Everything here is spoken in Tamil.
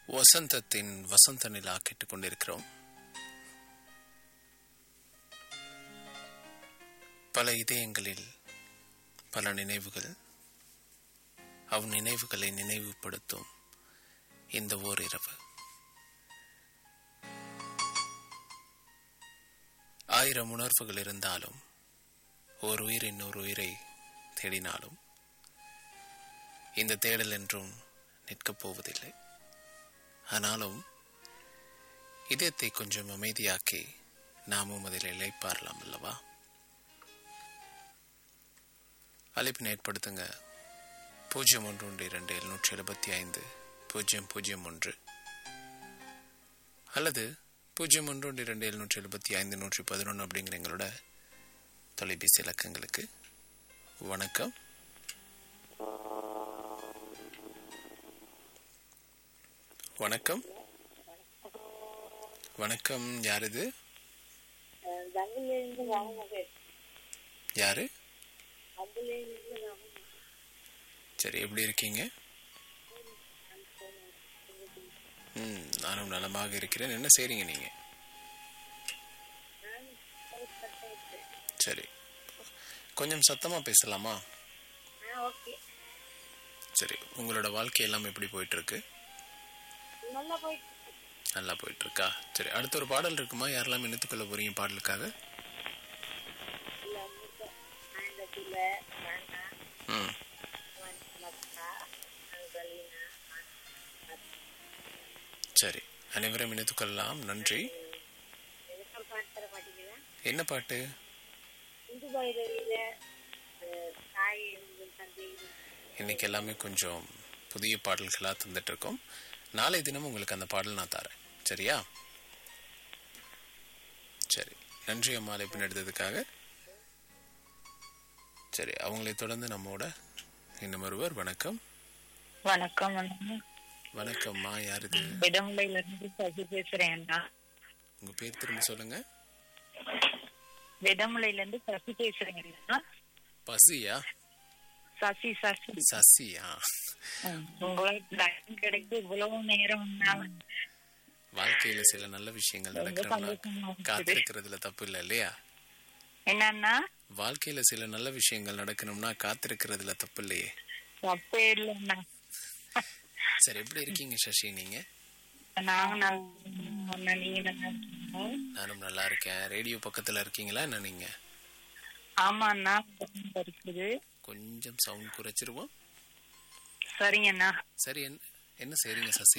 வசந்தத்தின் வசந்த நிலா கேட்டுக்கொண்டிருக்கிறோம் பல இதயங்களில் பல நினைவுகள் அவ் நினைவுகளை நினைவுபடுத்தும் இந்த ஓர் இரவு ஆயிரம் உணர்வுகள் இருந்தாலும் ஓர் உயிர் இன்னொரு உயிரை தேடினாலும் இந்த தேடல் என்றும் நிற்கப் போவதில்லை ஆனாலும் இதயத்தை கொஞ்சம் அமைதியாக்கி நாமும் அதில் இழைப்பாரலாம் அல்லவா அழைப்பினை ஏற்படுத்துங்க பூஜ்ஜியம் ஒன்று ஒன்று இரண்டு எழுநூற்றி எழுபத்தி ஐந்து பூஜ்ஜியம் பூஜ்ஜியம் ஒன்று அல்லது பூஜ்ஜியம் ஒன்று ஒன்று இரண்டு எழுநூற்றி எழுபத்தி ஐந்து நூற்றி பதினொன்று அப்படிங்கிற எங்களோட தொலைபேசி இலக்கங்களுக்கு வணக்கம் வணக்கம் வணக்கம் யார் இது தங்குலேருந்து வாங்க யாரு அதுலேருந்து சரி எப்படி இருக்கீங்க ம் நானும் நலமாக இருக்கிறேன் என்ன செய்றீங்க நீங்க சரி கொஞ்சம் சத்தமா பேசலாமா ஆ ஓகே சரி உங்களோட வாழ்க்கை எல்லாம் எப்படி போயிட்டு இருக்கு நல்லா போயிட்டு நல்லா போயிட்டு இருக்கா சரி அடுத்த ஒரு பாடல் இருக்குமா யாரெல்லாம் இணைத்துக்கொள்ள போறீங்க பாடலுக்காக இல்லை அமிர்தா ஆண்டத்தில் வேணா ம் மக்கா கலீனா சரி அனைவரும் இணைத்துக்கொள்ளலாம் நன்றி எனக்கும் பாட்டு தர மாட்டீங்களா என்ன பாட்டு இந்து பைரவியில் தாய் எங்கள் தந்தை இன்னைக்கு எல்லாமே கொஞ்சம் புதிய பாடல்களாக தந்துட்டு இருக்கோம் நாளை தினம் உங்களுக்கு அந்த பாடல் நான் தரேன் சரியா சரி நன்றி அம்மா அழைப்பின் எடுத்ததுக்காக சரி அவங்களை தொடர்ந்து நம்மோட இன்னும் ஒருவர் வணக்கம் வணக்கம் அண்ணா. வணக்கம்மா யார் இது விடமுலையில இருந்து சசி பேசுறேன் அண்ணா உங்க பேர் திரும்ப சொல்லுங்க விடமுலையில இருந்து சசி பேசுறேன் அண்ணா. பசியா சசி சசி சசியா ம். உங்களுக்கு டைம் கிடைக்கு இவ்வளவு நேரம் அண்ணா. வாழ்க்கையில சில நல்ல விஷயங்கள் ரொம்ப நடக்கிறோம்னா சந்தோஷமா இருக்குது. காத்திருக்கிறதுல தப்பு இல்லை இல்லையா என்னன்னா வாழ்க்கையில சில நல்ல விஷயங்கள் நடக்கணும்னா காத்திருக்கிறதுல தப்பு இல்லையே தப்பே இல்லைண்ணா சரி எப்படி இருக்கீங்க சசி நீங்க நாங்க நல்லா இருக்கோம் அண்ணா. நீங்க நல்லா இருக்கீங்களா? நானும் நல்லா இருக்கேன் ரேடியோ பக்கத்துல இருக்கீங்களா என்ன நீங்க ஆமா அண்ணா இருக்குது கொஞ்சம் சவுண்ட் குறைச்சிருவோம் சரிங்க அண்ணா சரி என்ன என்ன செய்றீங்க சசி